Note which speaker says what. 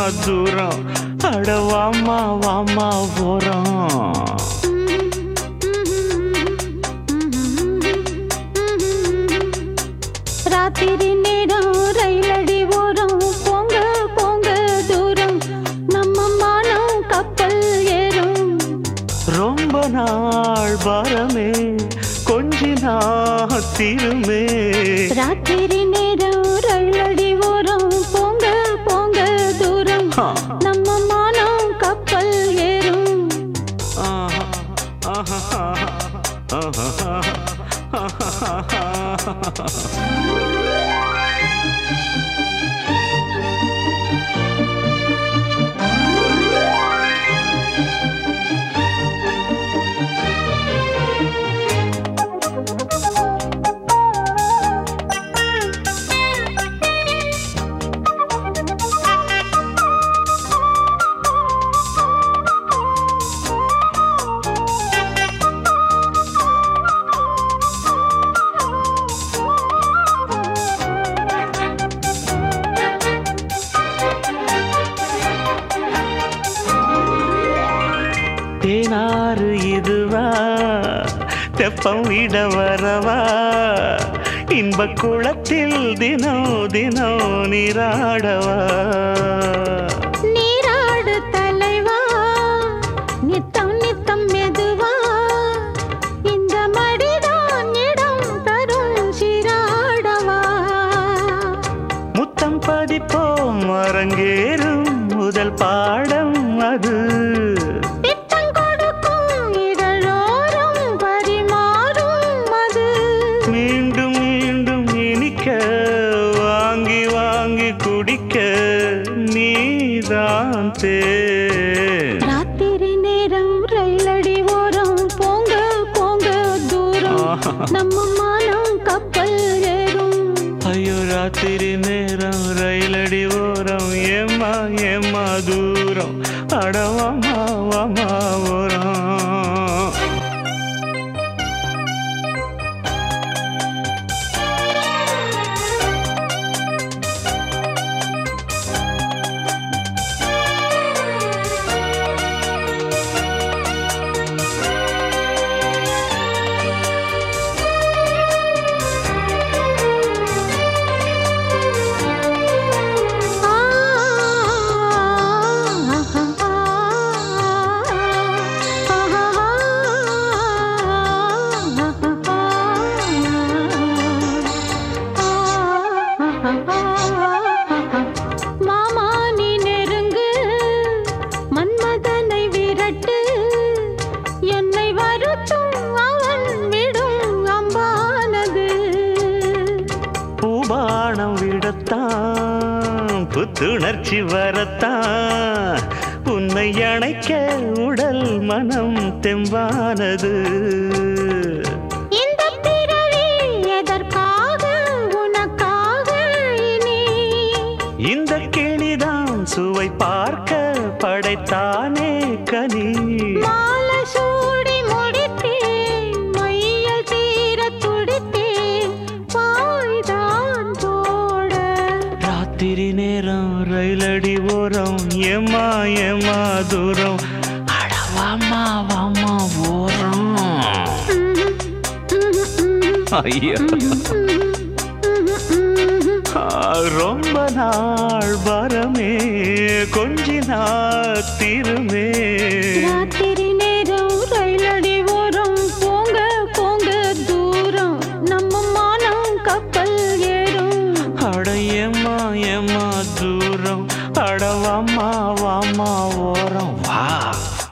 Speaker 1: தூரம் அட வாமா வாமா போறோம்
Speaker 2: ராத்திரி நேரம் ரயிலடி ஓரம் போங்க போங்க தூரம் நம்ம மானம் கப்பல் ஏறும்
Speaker 1: ரொம்ப நாள் பாரமே கொஞ்ச நாள் தீருமே
Speaker 2: ராத்திரி நேரம் ரயிலடி ஓரம் போங்க போங்க தூரம்
Speaker 1: ஆ.
Speaker 2: நம்ம மானம் கப்பல் ஏறும்
Speaker 1: ஆஹா, ஆஹா, ஆஹா, ஆஹா. தேனாறு இதுவா தெப்பம் விட வரவா இன்ப குளத்தில் தினம் தினம் நீராடவா
Speaker 2: நீராடு தலைவா நித்தம் நித்தம் மெதுவா இந்த மடிதான் இடம் தரும் சீராடவா
Speaker 1: முத்தம் பதிப்போம் அரங்கேறும் முதல் பாடம் அது
Speaker 2: பித்தம் கொடுக்கும் இதழோரம் பரிமாறும் அது
Speaker 1: மீண்டும் மீண்டும் இனிக்க வாங்கி வாங்கி குடிக்க நீதான் தேன்
Speaker 2: ராத்திரி நேரம் ரயிலடி ஓரம் போங்க போங்க தூரம்
Speaker 1: ஆஹா.
Speaker 2: நம்ம மானம் கப்பல் ஏறும்
Speaker 1: ஐயோ ராத்திரி நேரம் ரயிலடி ஓரம் ஏமா ஏமா தூரம் அடவாமா வாமா ஓரம்
Speaker 2: ஆ மாமா நீ நெருங்கு மன்மதனை விரட்டு என்னை வருத்தும் அவன் விடும் அம்பானது
Speaker 1: பூபானம் விடத்தான் புத்துணர்ச்சி வரத்தான் உன்னை அணைக்க உடல் மனம் தெம்பானது
Speaker 2: இந்த பிறவி எதற்காக உனக்காக இனி
Speaker 1: இந்த கிளிதான் சுவை பார்க்க படைத்தானே கனி
Speaker 2: மாலை சூடி முடித்தேன் மையல் தீர துடித்தேன் பாய்தான் போட
Speaker 1: ராத்திரி நேரம் ரயிலடி ஓரம் ஏமா ஏமா தூரம் அட வாமா வாமா ஓரம் ஐயா ஆ, ரொம்ப நாள் வரமே கொஞ்ச நாள் தீருமே
Speaker 2: ராத்திரி நேரம் ரயிலடி ஓரம் போங்க போங்க தூரம் நம்ம மானம் கப்பல் ஏறும்
Speaker 1: அட ஏமா ஏமா தூரம் அட வாமா வாமா ஓரம் வா